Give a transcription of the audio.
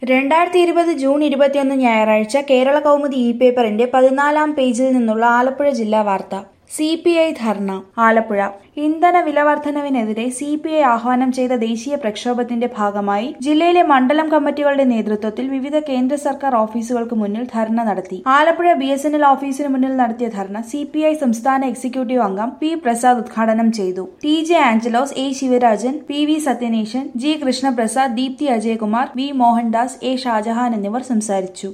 രണ്ടായിരത്തി ഇരുപത് ജൂൺ ഇരുപത്തിയൊന്ന് ഞായറാഴ്ച കേരള കൗമുദി ഇ പേപ്പറിന്റെ പതിനാലാം പേജിൽ നിന്നുള്ള ആലപ്പുഴ ജില്ലാ വാർത്ത C P I dharna Alappuzha ഇന്ധന വിലവർദ്ധനവിനെതിരെ സി പി ഐ ആഹ്വാനം ചെയ്ത ദേശീയ പ്രക്ഷോഭത്തിന്റെ ഭാഗമായി ജില്ലയിലെ മണ്ഡലം കമ്മിറ്റികളുടെ നേതൃത്വത്തിൽ വിവിധ കേന്ദ്ര സർക്കാർ ഓഫീസുകൾക്ക് മുന്നിൽ ധർണ നടത്തി Alappuzha B S N L ഓഫീസിന് മുന്നിൽ നടത്തിയ ധർണ സി പി ഐ സംസ്ഥാന എക്സിക്യൂട്ടീവ് അംഗം പി പ്രസാദ് ഉദ്ഘാടനം ചെയ്തു T J Anchalose A Sivarajan P V Sathyaneshan G Krishnaprasad Deepthi Ajayakumar V Mohandas A Shajahan എന്നിവർ സംസാരിച്ചു